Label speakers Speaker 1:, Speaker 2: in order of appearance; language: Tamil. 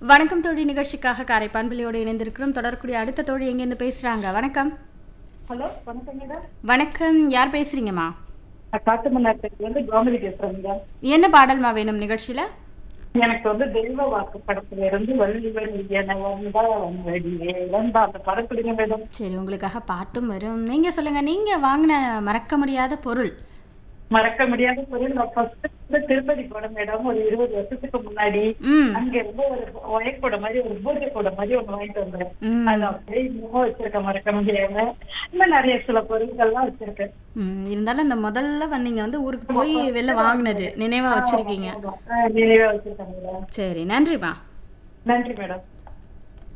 Speaker 1: வணக்கம் தோழி நிகழ்ச்சிக்காக காரை பண்புலியோடு இணைந்திருக்கிறோம் தொடரக்கூடிய அடுத்த தோழி எங்கேருந்து பேசுறாங்க வணக்கம்
Speaker 2: ஹலோ வணக்கம் மேடம்
Speaker 1: வணக்கம் யார் பேசுறீங்கம்மா
Speaker 2: நான் காட்டுமன்னார்பேட்டில இருந்து கோமதி பேசுறேன் மேடம்
Speaker 1: என்ன பாடல்மா வேணும் நிகழ்ச்சியில
Speaker 2: எனக்கு வந்து தெய்வ வாக்கு படத்துல இருந்து வள்ளிவன் என வந்தா வந்தடியே வந்தா அந்த படம் கொடுங்க மேடம்
Speaker 1: சரி உங்களுக்காக பாட்டும் வரும் நீங்க சொல்லுங்க நீங்க வாங்கின மறக்க முடியாத பொருள்
Speaker 2: மறக்க முடியாத பொருள் நான் ஃபர்ஸ்ட் திருப்பதி போனேன் மேடம் ஒரு இருபது வருஷத்துக்கு முன்னாடி
Speaker 1: ம்
Speaker 2: அங்க இருந்து ஒரு ஒயக்கூட மாதிரி ஒரு பூஜை கூட மாதிரி ஒண்ணு வாங்கிட்டு வந்தேன்
Speaker 1: ம்.
Speaker 2: அது அப்படியே இன்னமும் வச்சிருக்கேன் மறக்க முடியாம இன்னும் நிறைய சில பொருட்கள்லாம் வச்சிருக்கேன்
Speaker 1: ம், இருந்தாலும் இந்த முதல்ல வந்து நீங்க வந்து ஊருக்கு போய் வெளில வாங்கினது நினைவா வச்சிருக்கீங்க
Speaker 2: ஆ, நினைவா வச்சிருக்கேன் மேடம்
Speaker 1: சரி நன்றிம்மா
Speaker 2: நன்றி மேடம்